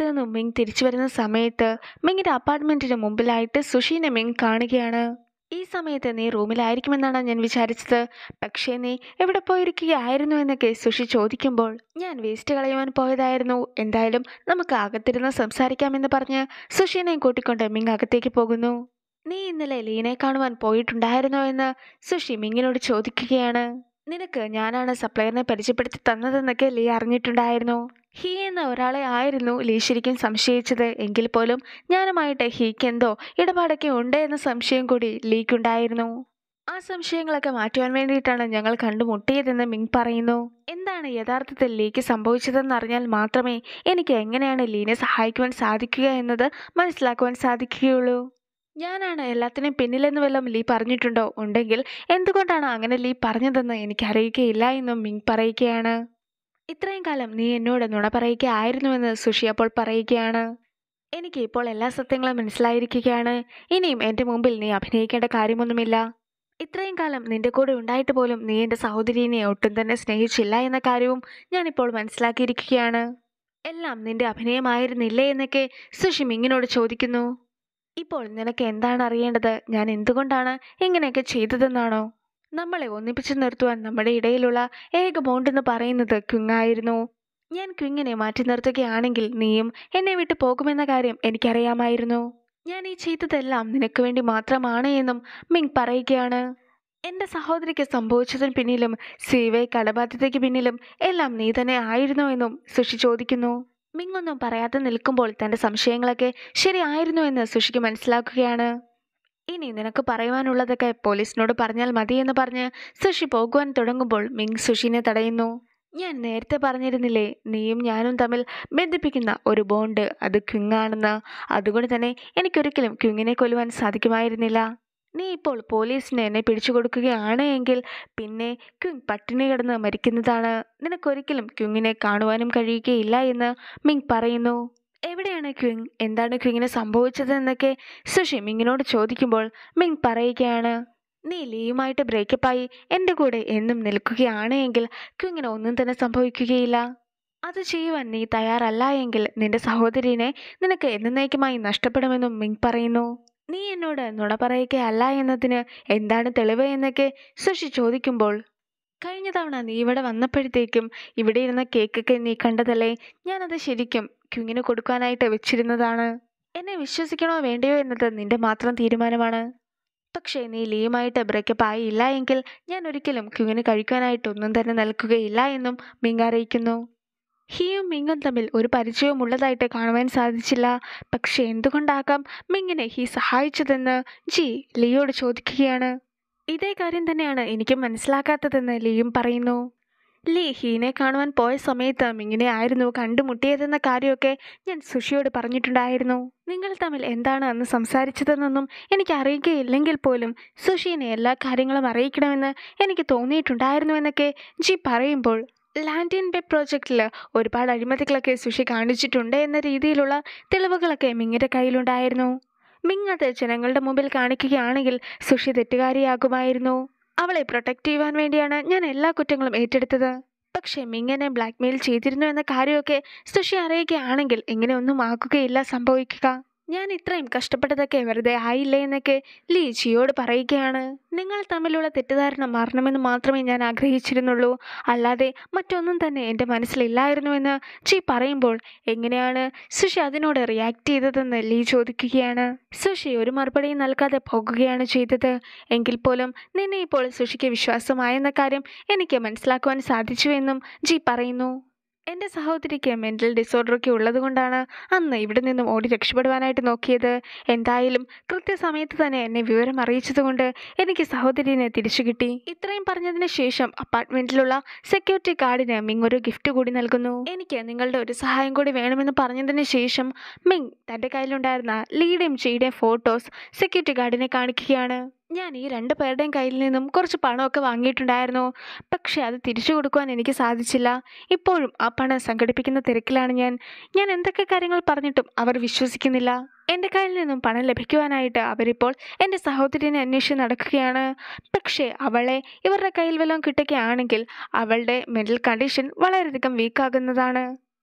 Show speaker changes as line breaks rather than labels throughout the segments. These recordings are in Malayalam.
പുറത്തു നിന്നും മിങ് തിരിച്ചു വരുന്ന സമയത്ത് മിങ്ങിന്റെ അപ്പാർട്ട്മെന്റിന് മുമ്പിലായിട്ട് സുഷീനെ മിങ് കാണുകയാണ് ഈ സമയത്ത് നീ റൂമിലായിരിക്കുമെന്നാണ് ഞാൻ വിചാരിച്ചത് പക്ഷേ നീ എവിടെ പോയിരിക്കുകയായിരുന്നു എന്നൊക്കെ സുഷി ചോദിക്കുമ്പോൾ ഞാൻ വേസ്റ്റ് കളയുവാൻ പോയതായിരുന്നു എന്തായാലും നമുക്ക് അകത്തിരുന്ന് സംസാരിക്കാമെന്ന് പറഞ്ഞ് സുഷീനെ കൂട്ടിക്കൊണ്ട് മിങ് അകത്തേക്ക് പോകുന്നു നീ ഇന്നലെ ലീനെ കാണുവാൻ പോയിട്ടുണ്ടായിരുന്നോ എന്ന് സുഷി മിങ്ങിനോട് ചോദിക്കുകയാണ് നിനക്ക് ഞാനാണ് സപ്ലയറിനെ പരിചയപ്പെടുത്തി തന്നതെന്നൊക്കെ ലീ അറിഞ്ഞിട്ടുണ്ടായിരുന്നു ഹീ എന്ന ഒരാളെ ആയിരുന്നു ലീ ശരിക്കും സംശയിച്ചത് എങ്കിൽ പോലും ഞാനുമായിട്ട് ഹീക്ക് എന്തോ ഇടപാടൊക്കെ ഉണ്ട് എന്ന സംശയം കൂടി ലീക്കുണ്ടായിരുന്നു ആ സംശയങ്ങളൊക്കെ മാറ്റുവാൻ വേണ്ടിയിട്ടാണ് ഞങ്ങൾ കണ്ടുമുട്ടിയതെന്ന് മിങ് പറയുന്നു എന്താണ് യഥാർത്ഥത്തിൽ ലീക്ക് സംഭവിച്ചതെന്ന് അറിഞ്ഞാൽ മാത്രമേ എനിക്ക് എങ്ങനെയാണ് ലീനെ സഹായിക്കുവാൻ സാധിക്കുക എന്നത് മനസ്സിലാക്കുവാൻ സാധിക്കുകയുള്ളൂ ഞാനാണ് എല്ലാത്തിനും പിന്നിലെന്ന് വല്ലതും ലീ പറഞ്ഞിട്ടുണ്ടോ ഉണ്ടെങ്കിൽ എന്തുകൊണ്ടാണ് അങ്ങനെ ലീ പറഞ്ഞതെന്ന് എനിക്കറിയുകയില്ല എന്നും മിങ് പറയുകയാണ് ഇത്രയും കാലം നീ എന്നോട് നുണ പറയുകയായിരുന്നുവെന്ന് സുഷി അപ്പോൾ പറയുകയാണ് എനിക്ക് ഇപ്പോൾ എല്ലാ സത്യങ്ങളും മനസ്സിലായിരിക്കുകയാണ് ഇനിയും എൻ്റെ മുമ്പിൽ നീ അഭിനയിക്കേണ്ട കാര്യമൊന്നുമില്ല ഇത്രയും കാലം നിന്റെ കൂടെ ഉണ്ടായിട്ട് പോലും നീ എൻ്റെ സഹോദരിനെ ഒട്ടും തന്നെ സ്നേഹിച്ചില്ല എന്ന കാര്യവും ഞാനിപ്പോൾ മനസ്സിലാക്കിയിരിക്കുകയാണ് എല്ലാം നിന്റെ അഭിനയമായിരുന്നില്ലേ എന്നൊക്കെ സുഷി മിങ്ങിനോട് ചോദിക്കുന്നു ഇപ്പോൾ നിനക്ക് എന്താണ് അറിയേണ്ടത് ഞാൻ എന്തുകൊണ്ടാണ് ഇങ്ങനെയൊക്കെ ചെയ്തതെന്നാണോ നമ്മളെ ഒന്നിപ്പിച്ചു നിർത്തുവാൻ നമ്മുടെ ഇടയിലുള്ള ഏക ബോണ്ട് എന്ന് പറയുന്നത് ക്വിങ്ങായിരുന്നു ഞാൻ ക്വിങ്ങിനെ മാറ്റി നിർത്തുകയാണെങ്കിൽ നീയും എന്നെ വിട്ടു പോകുമെന്ന കാര്യം എനിക്കറിയാമായിരുന്നു ഞാൻ ഈ ചെയ്തതെല്ലാം നിനക്ക് വേണ്ടി മാത്രമാണ് എന്നും മിങ് പറയുകയാണ് എൻ്റെ സഹോദരിക്ക് സംഭവിച്ചതിന് പിന്നിലും സീവെ കടബാധ്യതയ്ക്ക് പിന്നിലും എല്ലാം നീ തന്നെ ആയിരുന്നോ എന്നും സുഷി ചോദിക്കുന്നു മിങ്ങൊന്നും പറയാതെ നിൽക്കുമ്പോൾ തൻ്റെ സംശയങ്ങളൊക്കെ ശരിയായിരുന്നു എന്ന് സുഷിക്ക് മനസ്സിലാക്കുകയാണ് ഇനി നിനക്ക് പറയുവാനുള്ളതൊക്കെ പോലീസിനോട് പറഞ്ഞാൽ മതിയെന്ന് പറഞ്ഞ് സുഷി പോകുവാൻ തുടങ്ങുമ്പോൾ മിങ് സുഷിനെ തടയുന്നു ഞാൻ നേരത്തെ പറഞ്ഞിരുന്നില്ലേ നീയും ഞാനും തമ്മിൽ ബന്ധിപ്പിക്കുന്ന ഒരു ബോണ്ട് അത് ക്വിങ്ങാണെന്ന് അതുകൊണ്ട് തന്നെ എനിക്കൊരിക്കലും ക്വിങ്ങിനെ കൊല്ലുവാൻ സാധിക്കുമായിരുന്നില്ല നീ ഇപ്പോൾ പോലീസിന് എന്നെ പിടിച്ചു കൊടുക്കുകയാണ് എങ്കിൽ പിന്നെ ക്വിങ് പട്ടിണി കിടന്ന് മരിക്കുന്നതാണ് നിനക്കൊരിക്കലും ക്വിങ്ങിനെ കാണുവാനും കഴിയുകയില്ല എന്ന് മിങ് പറയുന്നു എവിടെയാണ് ക്വിങ് എന്താണ് ക്വിങ്ങിന് സംഭവിച്ചതെന്നൊക്കെ സുഷി മിങ്ങിനോട് ചോദിക്കുമ്പോൾ മിങ് പറയുകയാണ് നീ ലീയുമായിട്ട് ബ്രേക്കപ്പായി എൻ്റെ കൂടെ എന്നും നിൽക്കുകയാണ് എങ്കിൽ ക്വിങ്ങിന് ഒന്നും തന്നെ സംഭവിക്കുകയില്ല അത് ചെയ്യുവാൻ നീ തയ്യാറല്ല എങ്കിൽ നിന്റെ സഹോദരിനെ നിനക്ക് എന്നേക്കുമായി നഷ്ടപ്പെടുമെന്നും മിങ് പറയുന്നു നീ എന്നോട് നുണ പറയുകയല്ല എന്നതിന് എന്താണ് തെളിവ് എന്നൊക്കെ സുഷി ചോദിക്കുമ്പോൾ കഴിഞ്ഞ തവണ നീ ഇവിടെ വന്നപ്പോഴത്തേക്കും ഇവിടെ ഇരുന്ന കേക്കൊക്കെ നീ കണ്ടതല്ലേ ഞാനത് ശരിക്കും ക്വിങ്ങിന് കൊടുക്കാനായിട്ട് വെച്ചിരുന്നതാണ് എന്നെ വിശ്വസിക്കണോ വേണ്ടയോ എന്നത് നിന്റെ മാത്രം തീരുമാനമാണ് പക്ഷേ നീ ലീയുമായിട്ട് ബ്രേക്കപ്പ് ആയില്ല എങ്കിൽ ഞാൻ ഒരിക്കലും ക്വിങ്ങിന് കഴിക്കാനായിട്ടൊന്നും തന്നെ നൽകുകയില്ല എന്നും മിങ് അറിയിക്കുന്നു ഹിയും മിങ്ങും തമ്മിൽ ഒരു പരിചയവും ഉള്ളതായിട്ട് കാണുവാൻ സാധിച്ചില്ല പക്ഷേ എന്തുകൊണ്ടാകാം മിങ്ങിനെ ഹി സഹായിച്ചതെന്ന് ജി ലിയോട് ചോദിക്കുകയാണ് ഇതേ കാര്യം തന്നെയാണ് എനിക്കും മനസ്സിലാക്കാത്തതെന്ന് ലിയും പറയുന്നു ലീ ഹീനെ കാണുവാൻ പോയ സമയത്ത് മിങ്ങിനെ ആയിരുന്നു കണ്ടുമുട്ടിയതെന്ന കാര്യമൊക്കെ ഞാൻ സുഷിയോട് പറഞ്ഞിട്ടുണ്ടായിരുന്നു നിങ്ങൾ തമ്മിൽ എന്താണ് അന്ന് സംസാരിച്ചതെന്നൊന്നും എനിക്ക് അറിയുകയില്ലെങ്കിൽ പോലും സുഷീനെ എല്ലാ കാര്യങ്ങളും അറിയിക്കണമെന്ന് എനിക്ക് തോന്നിയിട്ടുണ്ടായിരുന്നു എന്നൊക്കെ ജി പറയുമ്പോൾ ലാൻഡ് ഇൻ ബെ പ്രോജക്റ്റിൽ ഒരുപാട് അഴിമതികളൊക്കെ സുഷി കാണിച്ചിട്ടുണ്ട് എന്ന രീതിയിലുള്ള തെളിവുകളൊക്കെ മിങ്ങിൻ്റെ കയ്യിലുണ്ടായിരുന്നു മിങ് അത് ജനങ്ങളുടെ മുമ്പിൽ കാണിക്കുകയാണെങ്കിൽ സുഷി തെറ്റുകാരിയാകുമായിരുന്നു അവളെ പ്രൊട്ടക്റ്റ് ചെയ്യുവാൻ വേണ്ടിയാണ് ഞാൻ എല്ലാ കുറ്റങ്ങളും ഏറ്റെടുത്തത് പക്ഷേ മിങ്ങനെ ബ്ലാക്ക്മെയിൽ ചെയ്തിരുന്നു എന്ന കാര്യമൊക്കെ സുഷി അറിയുകയാണെങ്കിൽ ഇങ്ങനെ ഒന്നും ആക്കുകയില്ല സംഭവിക്കുക ഞാൻ ഇത്രയും കഷ്ടപ്പെട്ടതൊക്കെ വെറുതെ ആയില്ലേ എന്നൊക്കെ ലീ ജിയോട് പറയുകയാണ് നിങ്ങൾ തമ്മിലുള്ള തെറ്റിദ്ധാരണ മാറണമെന്ന് മാത്രമേ ഞാൻ ആഗ്രഹിച്ചിരുന്നുള്ളൂ അല്ലാതെ മറ്റൊന്നും തന്നെ എൻ്റെ മനസ്സിലില്ലായിരുന്നുവെന്ന് ജി പറയുമ്പോൾ എങ്ങനെയാണ് സുഷി അതിനോട് റിയാക്ട് ചെയ്തതെന്ന് ലീ ചോദിക്കുകയാണ് സുഷി ഒരു മറുപടിയും നൽകാതെ പോകുകയാണ് ചെയ്തത് എങ്കിൽ പോലും നിന്നെ ഇപ്പോൾ സുഷിക്ക് വിശ്വാസമായെന്ന കാര്യം എനിക്ക് മനസ്സിലാക്കുവാൻ സാധിച്ചുവെന്നും ജി പറയുന്നു എൻ്റെ സഹോദരിക്ക് മെൻ്റൽ ഡിസോർഡറൊക്കെ ഉള്ളതുകൊണ്ടാണ് അന്ന് ഇവിടെ നിന്നും ഓടി രക്ഷപ്പെടുവാനായിട്ട് നോക്കിയത് എന്തായാലും കൃത്യസമയത്ത് തന്നെ എന്നെ വിവരം അറിയിച്ചതുകൊണ്ട് എനിക്ക് സഹോദരിനെ തിരിച്ചു കിട്ടി ഇത്രയും പറഞ്ഞതിന് ശേഷം അപ്പാർട്ട്മെന്റിലുള്ള സെക്യൂരിറ്റി ഗാർഡിന് മിങ് ഒരു ഗിഫ്റ്റ് കൂടി നൽകുന്നു എനിക്ക് നിങ്ങളുടെ ഒരു സഹായം കൂടി വേണമെന്ന് പറഞ്ഞതിന് ശേഷം മിങ് തൻ്റെ കയ്യിലുണ്ടായിരുന്ന ലീയുടെയും ജിയുടെയും ഫോട്ടോസ് സെക്യൂരിറ്റി ഗാർഡിനെ കാണിക്കുകയാണ് ഞാൻ ഈ രണ്ട് പേരുടെയും കയ്യിൽ നിന്നും കുറച്ച് പണമൊക്കെ വാങ്ങിയിട്ടുണ്ടായിരുന്നു പക്ഷേ അത് തിരിച്ചു കൊടുക്കുവാൻ എനിക്ക് സാധിച്ചില്ല ഇപ്പോഴും ആ പണം സംഘടിപ്പിക്കുന്ന തിരക്കിലാണ് ഞാൻ ഞാൻ എന്തൊക്കെ കാര്യങ്ങൾ പറഞ്ഞിട്ടും അവർ വിശ്വസിക്കുന്നില്ല എൻ്റെ കയ്യിൽ നിന്നും പണം ലഭിക്കുവാനായിട്ട് അവരിപ്പോൾ എൻ്റെ സഹോദരിനെ അന്വേഷിച്ച് നടക്കുകയാണ് പക്ഷേ അവളെ ഇവരുടെ കയ്യിൽ വല്ലതും കിട്ടുകയാണെങ്കിൽ അവളുടെ മെൻ്റൽ കണ്ടീഷൻ വളരെയധികം വീക്കാകുന്നതാണ്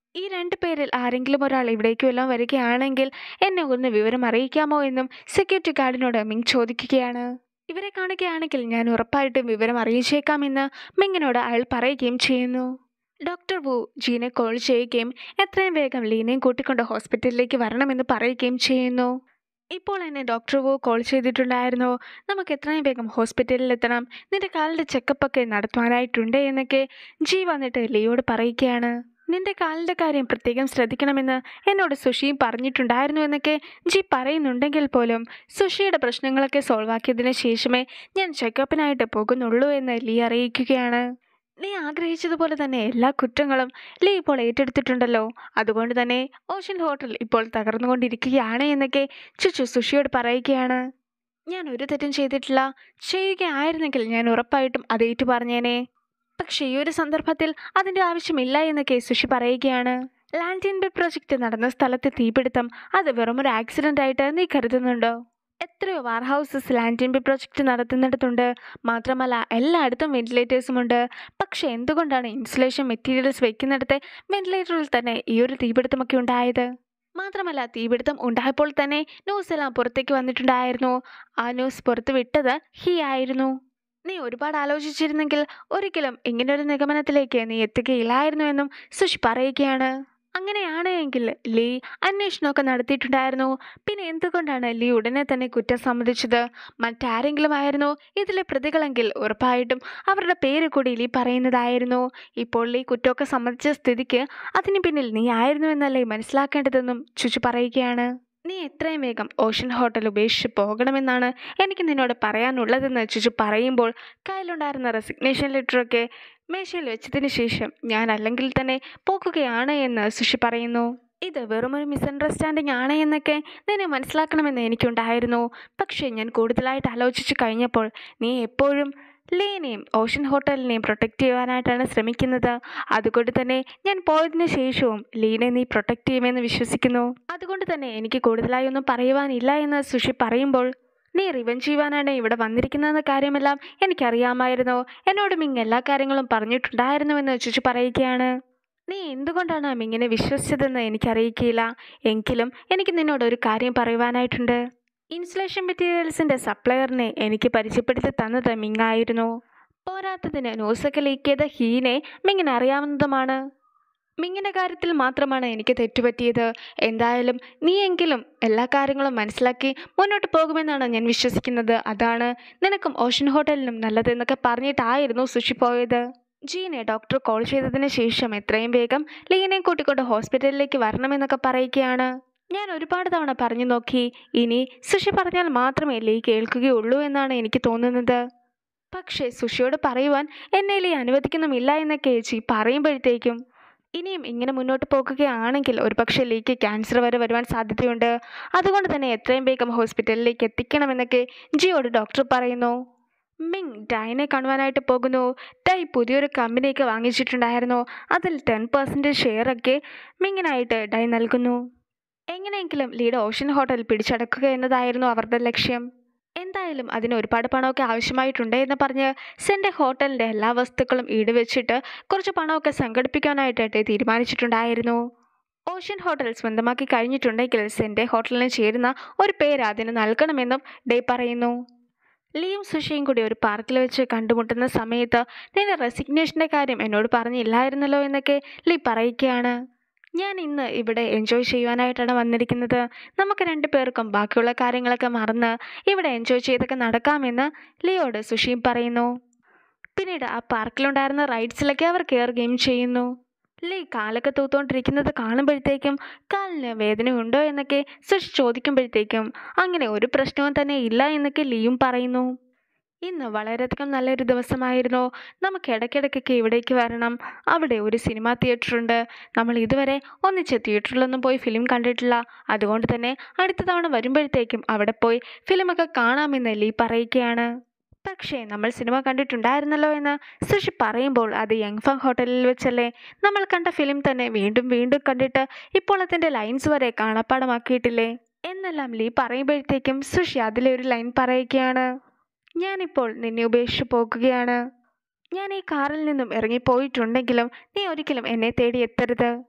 ഈ രണ്ട് പേരിൽ ആരെങ്കിലും ഒരാൾ ഇവിടേക്ക് വല്ലതും വരികയാണെങ്കിൽ എന്നെ ഒന്ന് വിവരം അറിയിക്കാമോ എന്നും സെക്യൂരിറ്റി ഗാർഡിനോട് മിങ് ചോദിക്കുകയാണ് ഇവരെ കാണുകയാണെങ്കിൽ ഞാൻ ഉറപ്പായിട്ടും വിവരം അറിയിച്ചേക്കാമെന്ന് മിങ്ങിനോട് അയാൾ പറയുകയും ചെയ്യുന്നു ഡോക്ടർ വു ജീനെ കോൾ ചെയ്യുകയും എത്രയും വേഗം ലീനയും കൂട്ടിക്കൊണ്ട് ഹോസ്പിറ്റലിലേക്ക് വരണമെന്ന് പറയുകയും ചെയ്യുന്നു ഇപ്പോൾ എന്നെ ഡോക്ടർ വു കോൾ ചെയ്തിട്ടുണ്ടായിരുന്നു നമുക്ക് എത്രയും വേഗം ഹോസ്പിറ്റലിൽ എത്തണം നിന്റെ കാലിൻ്റെ ചെക്കപ്പ് ഒക്കെ നടത്തുവാനായിട്ടുണ്ട് എന്നൊക്കെ ജി വന്നിട്ട് ലിയോട് പറയുകയാണ് നിന്റെ കാലിൻ്റെ കാര്യം പ്രത്യേകം ശ്രദ്ധിക്കണമെന്ന് എന്നോട് സുഷിയും പറഞ്ഞിട്ടുണ്ടായിരുന്നു എന്നൊക്കെ ജി പറയുന്നുണ്ടെങ്കിൽ പോലും സുഷിയുടെ പ്രശ്നങ്ങളൊക്കെ സോൾവ് ആക്കിയതിന് ശേഷമേ ഞാൻ ചെക്കപ്പിനായിട്ട് പോകുന്നുള്ളൂ എന്ന് ലീ അറിയിക്കുകയാണ് നീ ആഗ്രഹിച്ചതുപോലെ തന്നെ എല്ലാ കുറ്റങ്ങളും ലീ ഇപ്പോൾ ഏറ്റെടുത്തിട്ടുണ്ടല്ലോ അതുകൊണ്ട് തന്നെ ഓഷ്യൻ ഹോട്ടൽ ഇപ്പോൾ തകർന്നുകൊണ്ടിരിക്കുകയാണ് എന്നൊക്കെ ചുച്ചു സുഷിയോട് പറയുകയാണ് ഞാൻ ഒരു തെറ്റും ചെയ്തിട്ടില്ല ചെയ്യുകയായിരുന്നെങ്കിൽ ഞാൻ ഉറപ്പായിട്ടും അത് ഏറ്റു പറഞ്ഞേനെ പക്ഷേ ഈ ഒരു സന്ദർഭത്തിൽ അതിൻ്റെ ആവശ്യമില്ല എന്നൊക്കെ സുഷി പറയുകയാണ് ലാൻഡിൻ ബിൽ പ്രൊജക്റ്റ് നടന്ന സ്ഥലത്തെ തീപിടുത്തം അത് വെറുമൊരു ആക്സിഡൻ്റ് ആയിട്ട് നീ കരുതുന്നുണ്ടോ എത്രയോ വാർ ഹൗസസ് ലാൻഡിൻ ബിൽ പ്രൊജക്റ്റ് നടത്തുന്നിടത്തുണ്ട് മാത്രമല്ല എല്ലായിടത്തും വെന്റിലേറ്റേഴ്സും ഉണ്ട് പക്ഷേ എന്തുകൊണ്ടാണ് ഇൻസുലേഷൻ മെറ്റീരിയൽസ് വെക്കുന്നിടത്തെ വെന്റിലേറ്ററിൽ തന്നെ ഈ ഒരു തീപിടുത്തമൊക്കെ ഉണ്ടായത് മാത്രമല്ല തീപിടുത്തം ഉണ്ടായപ്പോൾ തന്നെ ന്യൂസ് എല്ലാം പുറത്തേക്ക് വന്നിട്ടുണ്ടായിരുന്നു ആ ന്യൂസ് പുറത്ത് വിട്ടത് ഹി ആയിരുന്നു നീ ഒരുപാട് ആലോചിച്ചിരുന്നെങ്കിൽ ഒരിക്കലും ഇങ്ങനൊരു നിഗമനത്തിലേക്ക് നീ എത്തുകയില്ലായിരുന്നു എന്നും സുഷി പറയുകയാണ് അങ്ങനെയാണ് എങ്കിൽ ലീ അന്വേഷണമൊക്കെ നടത്തിയിട്ടുണ്ടായിരുന്നു പിന്നെ എന്തുകൊണ്ടാണ് ലീ ഉടനെ തന്നെ കുറ്റം സമ്മതിച്ചത് മറ്റാരെങ്കിലും ആയിരുന്നു ഇതിലെ പ്രതികളെങ്കിൽ ഉറപ്പായിട്ടും അവരുടെ പേര് കൂടി ലീ പറയുന്നതായിരുന്നു ഇപ്പോൾ ലീ കുറ്റമൊക്കെ സമ്മതിച്ച സ്ഥിതിക്ക് അതിന് പിന്നിൽ നീ ആയിരുന്നു എന്നല്ലേ മനസ്സിലാക്കേണ്ടതെന്നും ചുച്ചു പറയുകയാണ് നീ എത്രയും വേഗം ഓഷ്യൻ ഹോട്ടൽ ഉപേക്ഷിച്ച് പോകണമെന്നാണ് എനിക്ക് നിന്നോട് പറയാനുള്ളതെന്ന് ചുച്ചു പറയുമ്പോൾ കയ്യിലുണ്ടായിരുന്ന റെസിഗ്നേഷൻ ലെറ്ററൊക്കെ മേശയിൽ വെച്ചതിന് ശേഷം ഞാൻ അല്ലെങ്കിൽ തന്നെ പോകുകയാണ് എന്ന് സുഷി പറയുന്നു ഇത് വെറുമൊരു മിസ്അണ്ടർസ്റ്റാൻഡിങ് ആണ് എന്നൊക്കെ നിന്നെ മനസ്സിലാക്കണമെന്ന് എനിക്കുണ്ടായിരുന്നു പക്ഷേ ഞാൻ കൂടുതലായിട്ട് ആലോചിച്ച് കഴിഞ്ഞപ്പോൾ നീ എപ്പോഴും ലീനെയും ഓഷ്യൻ ഹോട്ടലിനെയും പ്രൊട്ടക്റ്റ് ചെയ്യുവാനായിട്ടാണ് ശ്രമിക്കുന്നത് അതുകൊണ്ട് തന്നെ ഞാൻ പോയതിനു ശേഷവും ലീനെ നീ പ്രൊട്ടക്റ്റ് ചെയ്യുമെന്ന് വിശ്വസിക്കുന്നു അതുകൊണ്ട് തന്നെ എനിക്ക് കൂടുതലായി ഒന്നും പറയുവാനില്ല എന്ന് സുഷി പറയുമ്പോൾ നീ റിവഞ്ച് ചെയ്യുവാനാണ് ഇവിടെ വന്നിരിക്കുന്നതെന്ന കാര്യമെല്ലാം എനിക്കറിയാമായിരുന്നു എന്നോട് മിങ് എല്ലാ കാര്യങ്ങളും പറഞ്ഞിട്ടുണ്ടായിരുന്നുവെന്ന് ചുച്ചു പറയുകയാണ് നീ എന്തുകൊണ്ടാണ് മിങ്ങിനെ വിശ്വസിച്ചതെന്ന് എനിക്കറിയിക്കില്ല എങ്കിലും എനിക്ക് നിന്നോട് ഒരു കാര്യം പറയുവാനായിട്ടുണ്ട് ഇൻസുലേഷൻ മെറ്റീരിയൽസിൻ്റെ സപ്ലയറിനെ എനിക്ക് പരിചയപ്പെടുത്തി തന്നത് മിങ്ങായിരുന്നു പോരാത്തതിന് ന്യൂസൊക്കെ ലീക്ക് ചെയ്ത ഹീനെ മിങ്ങിന് അറിയാവുന്നതുമാണ് മിങ്ങിൻ്റെ കാര്യത്തിൽ മാത്രമാണ് എനിക്ക് തെറ്റുപറ്റിയത് എന്തായാലും നീയെങ്കിലും എല്ലാ കാര്യങ്ങളും മനസ്സിലാക്കി മുന്നോട്ട് പോകുമെന്നാണ് ഞാൻ വിശ്വസിക്കുന്നത് അതാണ് നിനക്കും ഓഷ്യൻ ഹോട്ടലിനും നല്ലതെന്നൊക്കെ പറഞ്ഞിട്ടായിരുന്നു സുഷി പോയത് ജീനെ ഡോക്ടർ കോൾ ചെയ്തതിന് ശേഷം എത്രയും വേഗം ലീനെ കൂട്ടിക്കൊണ്ട് ഹോസ്പിറ്റലിലേക്ക് വരണമെന്നൊക്കെ പറയുകയാണ് ഞാൻ ഒരുപാട് തവണ പറഞ്ഞു നോക്കി ഇനി സുഷി പറഞ്ഞാൽ മാത്രമേ ലീ കേൾക്കുകയുള്ളൂ എന്നാണ് എനിക്ക് തോന്നുന്നത് പക്ഷേ സുഷിയോട് പറയുവാൻ എന്നെ ലീ അനുവദിക്കുന്നുമില്ല എന്നൊക്കെ ജി പറയുമ്പോഴത്തേക്കും ഇനിയും ഇങ്ങനെ മുന്നോട്ട് പോകുകയാണെങ്കിൽ ഒരുപക്ഷെ ലീക്ക് ക്യാൻസർ വരെ വരുവാൻ സാധ്യതയുണ്ട് അതുകൊണ്ട് തന്നെ എത്രയും വേഗം ഹോസ്പിറ്റലിലേക്ക് എത്തിക്കണമെന്നൊക്കെ ജിയോട് ഡോക്ടർ പറയുന്നു മിങ് ഡൈനെ കാണുവാനായിട്ട് പോകുന്നു ഡൈ പുതിയൊരു കമ്പനിയൊക്കെ വാങ്ങിച്ചിട്ടുണ്ടായിരുന്നു അതിൽ ടെൻ പെർസെൻറ്റേജ് ഷെയറൊക്കെ മിങ്ങിനായിട്ട് ഡൈ നൽകുന്നു എങ്ങനെയെങ്കിലും ലീഡ് ഓഷ്യൻ ഹോട്ടൽ പിടിച്ചടക്കുക എന്നതായിരുന്നു അവരുടെ ലക്ഷ്യം എന്തായാലും അതിന് ഒരുപാട് പണമൊക്കെ ആവശ്യമായിട്ടുണ്ട് എന്ന് പറഞ്ഞ് സെൻ്റെ ഹോട്ടലിൻ്റെ എല്ലാ വസ്തുക്കളും ഈടുവെച്ചിട്ട് കുറച്ച് പണമൊക്കെ സംഘടിപ്പിക്കാനായിട്ട് തീരുമാനിച്ചിട്ടുണ്ടായിരുന്നു ഓഷ്യൻ ഹോട്ടൽ സ്വന്തമാക്കി കഴിഞ്ഞിട്ടുണ്ടെങ്കിൽ സെൻ്റെ ഹോട്ടലിന് ചേരുന്ന ഒരു പേര് അതിന് നൽകണമെന്നും ഡേ പറയുന്നു ലിയും സുഷിയും കൂടി ഒരു പാർക്കിൽ വെച്ച് കണ്ടുമുട്ടുന്ന സമയത്ത് നിന്റെ റെസിഗ്നേഷൻ്റെ കാര്യം എന്നോട് പറഞ്ഞില്ലായിരുന്നല്ലോ എന്നൊക്കെ ലീ പറയുകയാണ് ഞാൻ ഇന്ന് ഇവിടെ എൻജോയ് ചെയ്യുവാനായിട്ടാണ് വന്നിരിക്കുന്നത് നമുക്ക് രണ്ടു പേർക്കും ബാക്കിയുള്ള കാര്യങ്ങളൊക്കെ മറന്ന് ഇവിടെ എൻജോയ് ചെയ്തൊക്കെ നടക്കാമെന്ന് ലിയോട് സുഷിയും പറയുന്നു പിന്നീട് ആ പാർക്കിലുണ്ടായിരുന്ന റൈഡ്സിലൊക്കെ അവർ കയറുകയും ചെയ്യുന്നു ലീ കാലൊക്കെ തൂത്തോണ്ടിരിക്കുന്നത് കാണുമ്പോഴത്തേക്കും കാലിന് വേദനയുണ്ടോ എന്നൊക്കെ സുഷി ചോദിക്കുമ്പോഴത്തേക്കും അങ്ങനെ ഒരു പ്രശ്നവും തന്നെ ഇല്ല എന്നൊക്കെ ലീയും പറയുന്നു ഇന്ന് വളരെയധികം നല്ലൊരു ദിവസമായിരുന്നു നമുക്ക് ഇടയ്ക്കിടയ്ക്കൊക്കെ ഇവിടേക്ക് വരണം അവിടെ ഒരു സിനിമാ തിയേറ്റർ ഉണ്ട് നമ്മൾ ഇതുവരെ ഒന്നിച്ച് തിയേറ്ററിലൊന്നും പോയി ഫിലിം കണ്ടിട്ടില്ല അതുകൊണ്ട് തന്നെ അടുത്ത തവണ വരുമ്പോഴത്തേക്കും അവിടെ പോയി ഫിലിമൊക്കെ കാണാമെന്ന് ലീ പറയുകയാണ് പക്ഷേ നമ്മൾ സിനിമ കണ്ടിട്ടുണ്ടായിരുന്നല്ലോ എന്ന് സുഷി പറയുമ്പോൾ അത് യങ് ഫങ് ഹോട്ടലിൽ വെച്ചല്ലേ നമ്മൾ കണ്ട ഫിലിം തന്നെ വീണ്ടും വീണ്ടും കണ്ടിട്ട് ഇപ്പോൾ അതിൻ്റെ ലൈൻസ് വരെ കാണാപ്പാടമാക്കിയിട്ടില്ലേ എന്നെല്ലാം ലീ പറയുമ്പോഴത്തേക്കും സുഷി അതിലെ ഒരു ലൈൻ പറയുകയാണ് ഞാനിപ്പോൾ നിന്നെ ഉപേക്ഷിച്ച് പോകുകയാണ് ഞാൻ ഈ കാറിൽ നിന്നും ഇറങ്ങിപ്പോയിട്ടുണ്ടെങ്കിലും നീ ഒരിക്കലും എന്നെ തേടി എത്തരുത്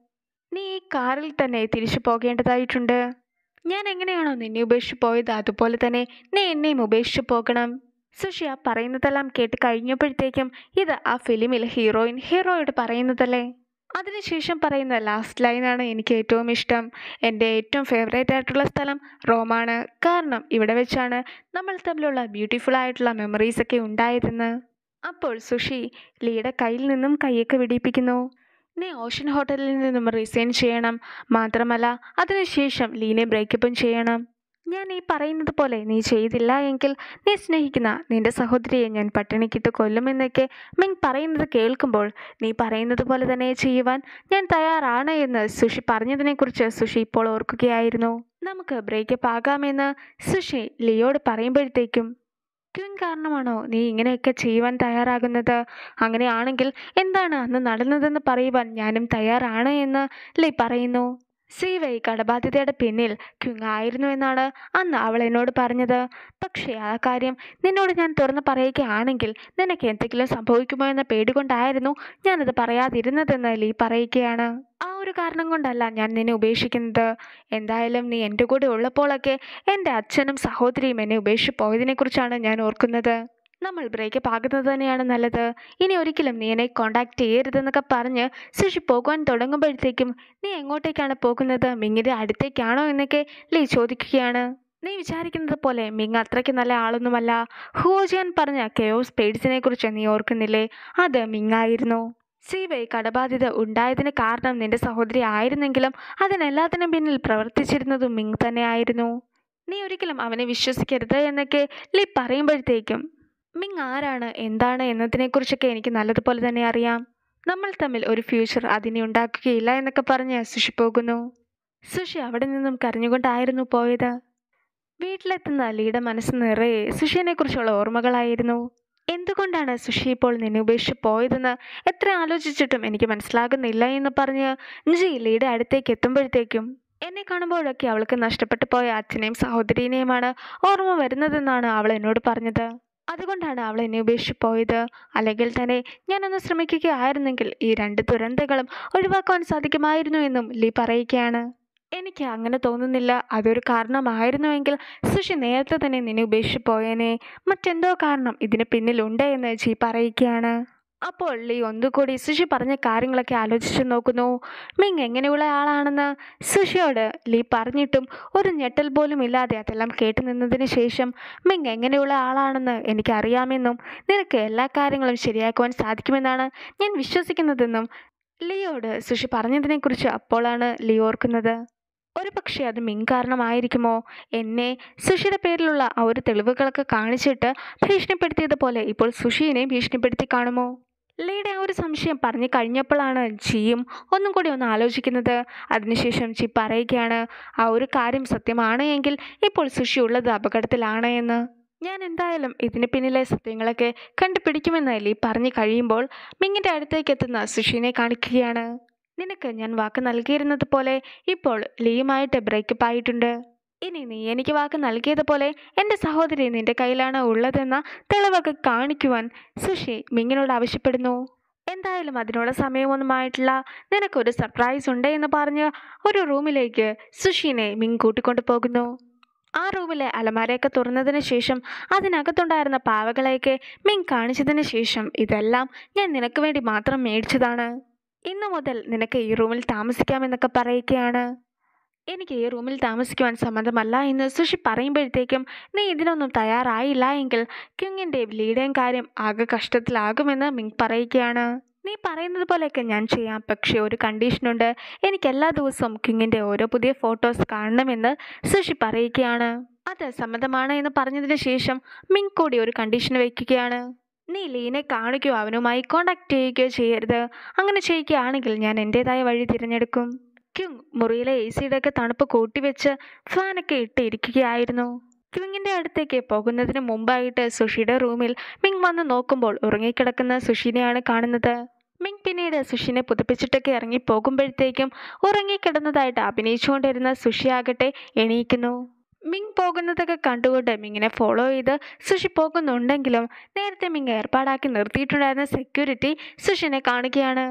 നീ ഈ കാറിൽ തന്നെ തിരിച്ചു പോകേണ്ടതായിട്ടുണ്ട് ഞാൻ എങ്ങനെയാണോ നിന്നെ ഉപേക്ഷിച്ച് പോയത് അതുപോലെ തന്നെ നീ എന്നെയും ഉപേക്ഷിച്ച് പോകണം സുഷി ആ പറയുന്നതെല്ലാം കേട്ട് കഴിഞ്ഞപ്പോഴത്തേക്കും ഇത് ആ ഫിലിമിൽ ഹീറോയിൻ ഹീറോയോട് പറയുന്നതല്ലേ അതിനുശേഷം പറയുന്ന ലാസ്റ്റ് ലൈനാണ് എനിക്ക് ഏറ്റവും ഇഷ്ടം എൻ്റെ ഏറ്റവും ഫേവറേറ്റ് ആയിട്ടുള്ള സ്ഥലം റോമാണ് കാരണം ഇവിടെ വെച്ചാണ് നമ്മൾ തമ്മിലുള്ള ബ്യൂട്ടിഫുൾ ആയിട്ടുള്ള മെമ്മറീസ് ഒക്കെ ഉണ്ടായതെന്ന് അപ്പോൾ സുഷി ലീയുടെ കയ്യിൽ നിന്നും കൈയൊക്കെ വിടിയിപ്പിക്കുന്നു നീ ഓഷൻ ഹോട്ടലിൽ നിന്നും റിസൈൻ ചെയ്യണം മാത്രമല്ല അതിനുശേഷം ലീനെ ബ്രേക്കപ്പും ചെയ്യണം ഞാൻ ഈ പറയുന്നത് പോലെ നീ ചെയ്തില്ല എങ്കിൽ നീ സ്നേഹിക്കുന്ന നിന്റെ സഹോദരിയെ ഞാൻ പട്ടിണിക്കിട്ട് കൊല്ലുമെന്നൊക്കെ മിങ് പറയുന്നത് കേൾക്കുമ്പോൾ നീ പറയുന്നത് പോലെ തന്നെ ചെയ്യുവാൻ ഞാൻ തയ്യാറാണ് എന്ന് സുഷി പറഞ്ഞതിനെക്കുറിച്ച് സുഷി ഇപ്പോൾ ഓർക്കുകയായിരുന്നു നമുക്ക് ബ്രേക്കപ്പ് ആകാമെന്ന് സുഷി ലിയോട് പറയുമ്പോഴത്തേക്കും ക്വിൻ കാരണമാണോ നീ ഇങ്ങനെയൊക്കെ ചെയ്യുവാൻ തയ്യാറാകുന്നത് അങ്ങനെയാണെങ്കിൽ എന്താണ് അന്ന് നടന്നതെന്ന് പറയുവാൻ ഞാനും തയ്യാറാണ് എന്ന് ലീ പറയുന്നു സീവൈ കടബാധ്യതയുടെ പിന്നിൽ ക്വിങ് ആയിരുന്നു എന്നാണ് അന്ന് അവൾ എന്നോട് പറഞ്ഞത് പക്ഷേ ആ കാര്യം നിന്നോട് ഞാൻ തുറന്ന് പറയുകയാണെങ്കിൽ നിനക്ക് എന്തെങ്കിലും സംഭവിക്കുമോ എന്ന പേടി കൊണ്ടായിരുന്നു ഞാനത് പറയാതിരുന്നതെന്ന് ലീ പറയുകയാണ് ആ ഒരു കാരണം കൊണ്ടല്ല ഞാൻ നിന്നെ ഉപേക്ഷിക്കുന്നത് എന്തായാലും നീ എൻ്റെ കൂടെ ഉള്ളപ്പോഴൊക്കെ എൻ്റെ അച്ഛനും സഹോദരിയും എന്നെ ഉപേക്ഷിച്ച് പോയതിനെക്കുറിച്ചാണ് ഞാൻ ഓർക്കുന്നത് നമ്മൾ ബ്രേക്കപ്പ് ആകുന്നത് തന്നെയാണ് നല്ലത് ഇനി ഒരിക്കലും നീ എന്നെ കോണ്ടാക്ട് ചെയ്യരുതെന്നൊക്കെ പറഞ്ഞ് സുഷി പോകാൻ തുടങ്ങുമ്പോഴത്തേക്കും നീ എങ്ങോട്ടേക്കാണ് പോകുന്നത് മിങ്ങിൻ്റെ അടുത്തേക്കാണോ എന്നൊക്കെ ലീ ചോദിക്കുകയാണ് നീ വിചാരിക്കുന്നത് പോലെ മിങ് അത്രയ്ക്ക് നല്ല ആളൊന്നുമല്ല ഹുവോജിയാൻ പറഞ്ഞ കെയോസ് പേഡ്സിനെ കുറിച്ച് നീ ഓർക്കുന്നില്ലേ അത് മിങ്ങായിരുന്നു സീവൈ കടബാധ്യത ഉണ്ടായതിന് കാരണം നിന്റെ സഹോദരി ആയിരുന്നെങ്കിലും അതിനെല്ലാത്തിനും പിന്നിൽ പ്രവർത്തിച്ചിരുന്നതും മിങ് തന്നെയായിരുന്നു നീ ഒരിക്കലും അവനെ വിശ്വസിക്കരുത് എന്നൊക്കെ ലീ പറയുമ്പോഴത്തേക്കും മിങ് ആരാണ് എന്താണ് എന്നതിനെക്കുറിച്ചൊക്കെ എനിക്ക് നല്ലതുപോലെ തന്നെ അറിയാം നമ്മൾ തമ്മിൽ ഒരു ഫ്യൂച്ചർ അതിനെ ഉണ്ടാക്കുകയില്ല എന്നൊക്കെ പറഞ്ഞ് സുഷി പോകുന്നു സുഷി അവിടെ നിന്നും കരഞ്ഞുകൊണ്ടായിരുന്നു പോയത് വീട്ടിലെത്തുന്ന ലീയുടെ മനസ്സ് നിറയെ സുഷിയെക്കുറിച്ചുള്ള ഓർമ്മകളായിരുന്നു എന്തുകൊണ്ടാണ് സുഷി ഇപ്പോൾ നിന്നെ ഉപേക്ഷിച്ച് പോയതെന്ന് എത്ര ആലോചിച്ചിട്ടും എനിക്ക് മനസ്സിലാകുന്നില്ല എന്ന് പറഞ്ഞ് ജി ലീയുടെ അടുത്തേക്ക് എത്തുമ്പോഴത്തേക്കും എന്നെ കാണുമ്പോഴൊക്കെ അവൾക്ക് നഷ്ടപ്പെട്ടു പോയ അച്ഛനെയും സഹോദരീനെയുമാണ് ഓർമ്മ വരുന്നതെന്നാണ് അവൾ എന്നോട് പറഞ്ഞത് അതുകൊണ്ടാണ് അവൾ എന്നെ ഉപേക്ഷിച്ച് പോയത് അല്ലെങ്കിൽ തന്നെ ഞാനൊന്ന് ശ്രമിക്കുകയായിരുന്നെങ്കിൽ ഈ രണ്ട് ദുരന്തങ്ങളും ഒഴിവാക്കാൻ സാധിക്കുമായിരുന്നു എന്നും ലീ പറയുകയാണ് എനിക്ക് അങ്ങനെ തോന്നുന്നില്ല അതൊരു കാരണമായിരുന്നുവെങ്കിൽ സുഷി നേരത്തെ തന്നെ നിന്നെ ഉപേക്ഷിച്ച് പോയേനെ മറ്റെന്തോ കാരണം ഇതിന് പിന്നിലുണ്ട് എന്ന് ജി പറയുകയാണ് അപ്പോൾ ലീ ഒന്നുകൂടി സുഷി പറഞ്ഞ കാര്യങ്ങളൊക്കെ ആലോചിച്ച് നോക്കുന്നു മിങ് എങ്ങനെയുള്ള ആളാണെന്ന് സുഷിയോട് ലീ പറഞ്ഞിട്ടും ഒരു ഞെട്ടൽ പോലും ഇല്ലാതെ അതെല്ലാം കേട്ടു നിന്നതിന് ശേഷം മിങ് എങ്ങനെയുള്ള ആളാണെന്ന് എനിക്കറിയാമെന്നും നിനക്ക് എല്ലാ കാര്യങ്ങളും ശരിയാക്കുവാൻ സാധിക്കുമെന്നാണ് ഞാൻ വിശ്വസിക്കുന്നതെന്നും ലിയോട് സുഷി പറഞ്ഞതിനെക്കുറിച്ച് അപ്പോഴാണ് ലീ ഓർക്കുന്നത് ഒരു പക്ഷേ അത് മിങ് കാരണമായിരിക്കുമോ എന്നെ സുഷിയുടെ പേരിലുള്ള ആ ഒരു തെളിവുകളൊക്കെ കാണിച്ചിട്ട് ഭീഷണിപ്പെടുത്തിയതുപോലെ ഇപ്പോൾ സുഷിയെ ഭീഷണിപ്പെടുത്തി കാണുമോ ലീയുടെ ആ ഒരു സംശയം പറഞ്ഞു കഴിഞ്ഞപ്പോഴാണ് ജിയും ഒന്നും കൂടി ഒന്ന് ആലോചിക്കുന്നത് അതിനുശേഷം ജി പറയുകയാണ് ആ ഒരു കാര്യം സത്യമാണ് എങ്കിൽ ഇപ്പോൾ സുഷി ഉള്ളത് അപകടത്തിലാണ് എന്ന് ഞാൻ എന്തായാലും ഇതിന് പിന്നിലെ സത്യങ്ങളൊക്കെ കണ്ടുപിടിക്കുമെന്ന് ലീ പറഞ്ഞു കഴിയുമ്പോൾ മിങ്ങിൻ്റെ അടുത്തേക്ക് എത്തുന്ന സുഷിനെ കാണിക്കുകയാണ് നിനക്ക് ഞാൻ വാക്ക് നൽകിയിരുന്നത് പോലെ ഇപ്പോൾ ലീയുമായിട്ട് ബ്രേക്കപ്പ് ആയിട്ടുണ്ട് ഇനി നീ എനിക്ക് വാക്ക് നൽകിയതുപോലെ എൻ്റെ സഹോദരി നിന്റെ കയ്യിലാണ് ഉള്ളതെന്ന തെളിവൊക്കെ കാണിക്കുവാൻ സുഷി മിങ്ങിനോട് ആവശ്യപ്പെടുന്നു എന്തായാലും അതിനുള്ള സമയമൊന്നുമായിട്ടില്ല നിനക്കൊരു സർപ്രൈസ് ഉണ്ട് എന്ന് പറഞ്ഞ് ഒരു റൂമിലേക്ക് സുഷീനെ മിങ് കൂട്ടിക്കൊണ്ടു പോകുന്നു ആ റൂമിലെ അലമാരയൊക്കെ തുറന്നതിന് ശേഷം അതിനകത്തുണ്ടായിരുന്ന പാവകളെയൊക്കെ മിങ് കാണിച്ചതിന് ശേഷം ഇതെല്ലാം ഞാൻ നിനക്ക് വേണ്ടി മാത്രം മേടിച്ചതാണ് ഇന്നു മുതൽ നിനക്ക് ഈ റൂമിൽ താമസിക്കാമെന്നൊക്കെ പറയുകയാണ് എനിക്ക് ഈ റൂമിൽ താമസിക്കുവാൻ സമ്മതമല്ല എന്ന് സുഷി പറയുമ്പോഴത്തേക്കും നീ ഇതിനൊന്നും തയ്യാറായില്ല എങ്കിൽ ക്യുങ്ങിൻ്റെയും ലീഡേയും കാര്യം ആകെ കഷ്ടത്തിലാകുമെന്ന് മിങ് പറയുകയാണ് നീ പറയുന്നത് പോലെയൊക്കെ ഞാൻ ചെയ്യാം പക്ഷേ ഒരു കണ്ടീഷനുണ്ട് എനിക്ക് എല്ലാ ദിവസവും ക്യുങ്ങിൻ്റെ ഓരോ പുതിയ ഫോട്ടോസ് കാണണമെന്ന് സുഷി പറയുകയാണ് അത് സമ്മതമാണ് എന്ന് പറഞ്ഞതിന് ശേഷം മിങ് കൂടി ഒരു കണ്ടീഷൻ വയ്ക്കുകയാണ് നീ ലീനെ കാണുകയോ അവനുമായി കോണ്ടാക്ട് ചെയ്യുകയോ ചെയ്യരുത് അങ്ങനെ ചെയ്യുകയാണെങ്കിൽ ഞാൻ എൻ്റേതായ വഴി തിരഞ്ഞെടുക്കും ക്യുങ് മുറിയിലെ എ സിയുടെ ഒക്കെ തണുപ്പ് കൂട്ടിവെച്ച് ഫാനൊക്കെ ഇട്ട് ഇരിക്കുകയായിരുന്നു ക്യുങ്ങിൻ്റെ അടുത്തേക്ക് പോകുന്നതിന് മുമ്പായിട്ട് സുഷിയുടെ റൂമിൽ മിങ് വന്ന് നോക്കുമ്പോൾ ഉറങ്ങിക്കിടക്കുന്ന സുഷിനെയാണ് കാണുന്നത് മിങ് പിന്നീട് സുഷിനെ പുതുപ്പിച്ചിട്ടൊക്കെ ഇറങ്ങി പോകുമ്പോഴത്തേക്കും ഉറങ്ങിക്കിടന്നതായിട്ട് അഭിനയിച്ചുകൊണ്ടിരുന്ന സുഷി ആകട്ടെ എണീക്കുന്നു മിങ് പോകുന്നതൊക്കെ കണ്ടുകൊണ്ട് മിങ്ങിനെ ഫോളോ ചെയ്ത് സുഷി പോകുന്നുണ്ടെങ്കിലും നേരത്തെ മിങ് ഏർപ്പാടാക്കി നിർത്തിയിട്ടുണ്ടായിരുന്ന സെക്യൂരിറ്റി സുഷിനെ കാണുകയാണ്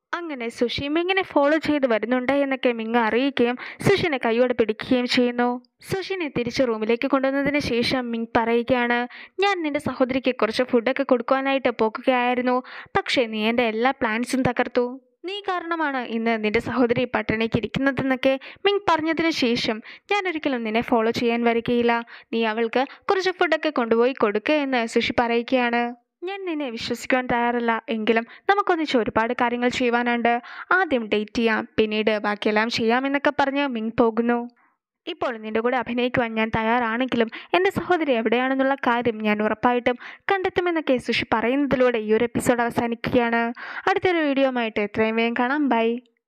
അങ്ങനെ സുഷി മിങ്ങിനെ ഫോളോ ചെയ്ത് വരുന്നുണ്ട് എന്നൊക്കെ മിങ് അറിയിക്കുകയും സുഷിനെ കൈയോടെ പിടിക്കുകയും ചെയ്യുന്നു സുഷിനെ തിരിച്ച് റൂമിലേക്ക് കൊണ്ടുവന്നതിന് ശേഷം മിങ് പറയുകയാണ് ഞാൻ നിന്റെ സഹോദരിക്ക് കുറച്ച് ഫുഡൊക്കെ കൊടുക്കുവാനായിട്ട് പോകുകയായിരുന്നു പക്ഷേ നീ എൻ്റെ എല്ലാ പ്ലാൻസും തകർത്തു നീ കാരണമാണ് ഇന്ന് നിന്റെ സഹോദരി പട്ടിണിക്ക് ഇരിക്കുന്നതെന്നൊക്കെ മിങ് പറഞ്ഞതിന് ശേഷം ഞാൻ ഒരിക്കലും നിന്നെ ഫോളോ ചെയ്യാൻ വരികയില്ല നീ അവൾക്ക് കുറച്ച് ഫുഡൊക്കെ കൊണ്ടുപോയി കൊടുക്കുക എന്ന് സുഷി പറയുകയാണ് ഞാൻ നിന്നെ വിശ്വസിക്കുവാൻ തയ്യാറല്ല എങ്കിലും നമുക്കൊന്നിച്ച് ഒരുപാട് കാര്യങ്ങൾ ചെയ്യുവാനുണ്ട് ആദ്യം ഡേറ്റ് ചെയ്യാം പിന്നീട് ബാക്കിയെല്ലാം ചെയ്യാമെന്നൊക്കെ പറഞ്ഞ് മിങ് പോകുന്നു ഇപ്പോൾ നിന്റെ കൂടെ അഭിനയിക്കുവാൻ ഞാൻ തയ്യാറാണെങ്കിലും എൻ്റെ സഹോദരി എവിടെയാണെന്നുള്ള കാര്യം ഞാൻ ഉറപ്പായിട്ടും കണ്ടെത്തുമെന്നൊക്കെ സുഷി പറയുന്നതിലൂടെ ഈ ഒരു എപ്പിസോഡ് അവസാനിക്കുകയാണ് അടുത്തൊരു വീഡിയോ ആയിട്ട് എത്രയും വേഗം കാണാം ബൈ